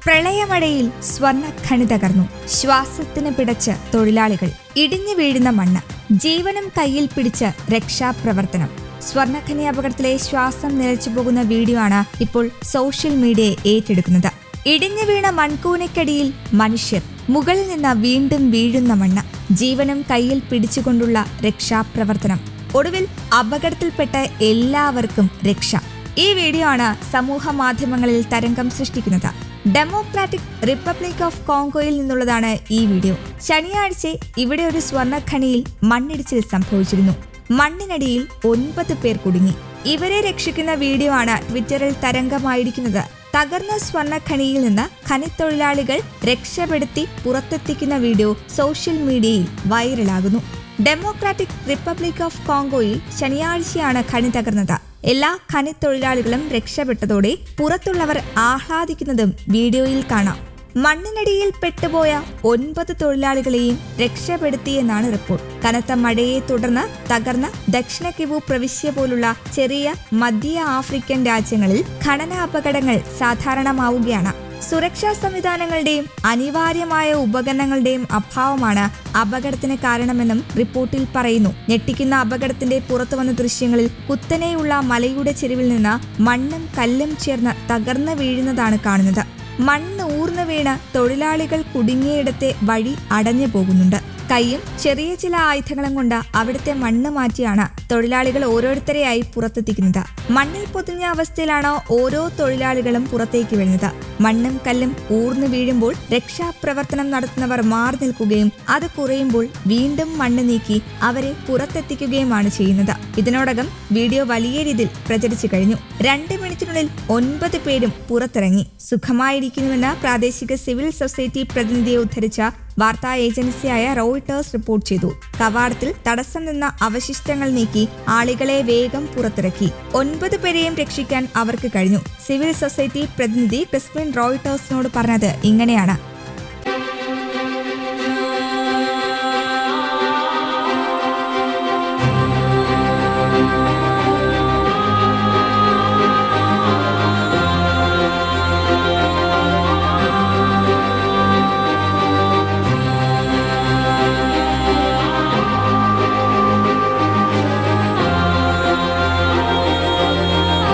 പ്രളയമഴയിൽ സ്വർണ്ണ ഖനി തകർന്നു ശ്വാസത്തിന് പിടച്ച് തൊഴിലാളികൾ ഇടിഞ്ഞു വീഴുന്ന മണ്ണ് ജീവനും കയ്യിൽ പിടിച്ച് രക്ഷാപ്രവർത്തനം സ്വർണ്ണഖനി അപകടത്തിലെ ശ്വാസം നിലച്ചു പോകുന്ന വീഡിയോ ആണ് ഇപ്പോൾ സോഷ്യൽ മീഡിയയെ ഏറ്റെടുക്കുന്നത് ഇടിഞ്ഞു വീണ മൺകൂനയ്ക്കടിയിൽ മനുഷ്യർ മുകളിൽ നിന്ന് വീണ്ടും വീഴുന്ന മണ്ണ് ജീവനും കയ്യിൽ പിടിച്ചുകൊണ്ടുള്ള രക്ഷാപ്രവർത്തനം ഒടുവിൽ അപകടത്തിൽപ്പെട്ട എല്ലാവർക്കും രക്ഷ ഈ വീഡിയോ ആണ് സമൂഹ മാധ്യമങ്ങളിൽ തരംഗം സൃഷ്ടിക്കുന്നത് ഡെമോക്രാറ്റിക് റിപ്പബ്ലിക് ഓഫ് കോങ്കോയിൽ നിന്നുള്ളതാണ് ഈ വീഡിയോ ശനിയാഴ്ച ഇവിടെ ഒരു സ്വർണ്ണഖനിയിൽ മണ്ണിടിച്ചിൽ സംഭവിച്ചിരുന്നു മണ്ണിനടിയിൽ ഒൻപത് പേർ കുടുങ്ങി ഇവരെ രക്ഷിക്കുന്ന വീഡിയോ ആണ് ട്വിറ്ററിൽ തരംഗമായിരിക്കുന്നത് തകർന്ന സ്വർണ്ണഖനിയിൽ നിന്ന് ഖനിത്തൊഴിലാളികൾ രക്ഷപ്പെടുത്തി പുറത്തെത്തിക്കുന്ന വീഡിയോ സോഷ്യൽ മീഡിയയിൽ വൈറലാകുന്നു ഡെമോക്രാറ്റിക് റിപ്പബ്ലിക് ഓഫ് കോങ്കോയിൽ ശനിയാഴ്ചയാണ് ഖനി തകർന്നത് എല്ലാ ഖനിത്തൊഴിലാളികളും രക്ഷപ്പെട്ടതോടെ പുറത്തുള്ളവർ ആഹ്ലാദിക്കുന്നതും വീഡിയോയിൽ കാണാം മണ്ണിനടിയിൽ പെട്ടുപോയ ഒൻപത് തൊഴിലാളികളെയും രക്ഷപ്പെടുത്തിയെന്നാണ് റിപ്പോർട്ട് കനത്ത മഴയെ തുടർന്ന് തകർന്ന ദക്ഷിണ കിവു പ്രവിശ്യ പോലുള്ള ചെറിയ മധ്യ ആഫ്രിക്കൻ രാജ്യങ്ങളിൽ ഖനന അപകടങ്ങൾ സാധാരണമാവുകയാണ് സുരക്ഷാ സംവിധാനങ്ങളുടെയും അനിവാര്യമായ ഉപകരണങ്ങളുടെയും അഭാവമാണ് അപകടത്തിന് കാരണമെന്നും റിപ്പോർട്ടിൽ പറയുന്നു ഞെട്ടിക്കുന്ന അപകടത്തിന്റെ പുറത്തുവന്ന ദൃശ്യങ്ങളിൽ കുത്തനെയുള്ള മലയുടെ ചെരുവിൽ നിന്ന് മണ്ണും കല്ലും ചേർന്ന് തകർന്നു വീഴുന്നതാണ് കാണുന്നത് മണ്ണ് ഊർന്നു വീണ് തൊഴിലാളികൾ കുടുങ്ങിയിടത്തെ വഴി അടഞ്ഞു പോകുന്നുണ്ട് കൈയും ചെറിയ ചില ആയുധങ്ങളും കൊണ്ട് അവിടുത്തെ മണ്ണ് മാറ്റിയാണ് തൊഴിലാളികൾ ഓരോരുത്തരെയായി പുറത്തെത്തിക്കുന്നത് മണ്ണിൽ പൊതിഞ്ഞ അവസ്ഥയിലാണ് ഓരോ തൊഴിലാളികളും പുറത്തേക്ക് വീഴുന്നത് മണ്ണും കല്ലും ഊർന്നു വീഴുമ്പോൾ രക്ഷാപ്രവർത്തനം നടത്തുന്നവർ മാറി നിൽക്കുകയും അത് കുറയുമ്പോൾ വീണ്ടും മണ്ണ് നീക്കി അവരെ പുറത്തെത്തിക്കുകയുമാണ് ചെയ്യുന്നത് ഇതിനോടകം വീഡിയോ വലിയ രീതിയിൽ പ്രചരിച്ചു കഴിഞ്ഞു രണ്ട് മിനിറ്റിനുള്ളിൽ ഒൻപത് പേരും പുറത്തിറങ്ങി സുഖമായിരിക്കുന്നുവെന്ന് പ്രാദേശിക സിവിൽ സൊസൈറ്റി പ്രതിനിധിയെ ഉദ്ധരിച്ച വാർത്താ ഏജൻസിയായ റോയിട്ടേഴ്സ് റിപ്പോർട്ട് ചെയ്തു കവാടത്തിൽ തടസ്സം നിന്ന അവശിഷ്ടങ്ങൾ നീക്കി ആളുകളെ വേഗം പുറത്തിറക്കി ഒൻപത് പേരെയും രക്ഷിക്കാൻ അവർക്ക് കഴിഞ്ഞു സിവിൽ സൊസൈറ്റി പ്രതിനിധി ക്രിസ്പിൻ റോയിട്ടേഴ്സിനോട് പറഞ്ഞത് ഇങ്ങനെയാണ്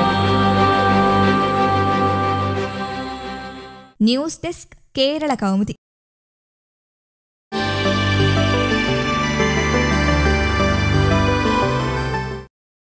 ന്യൂസ് ഡെസ്ക് കേരള കൗമുദി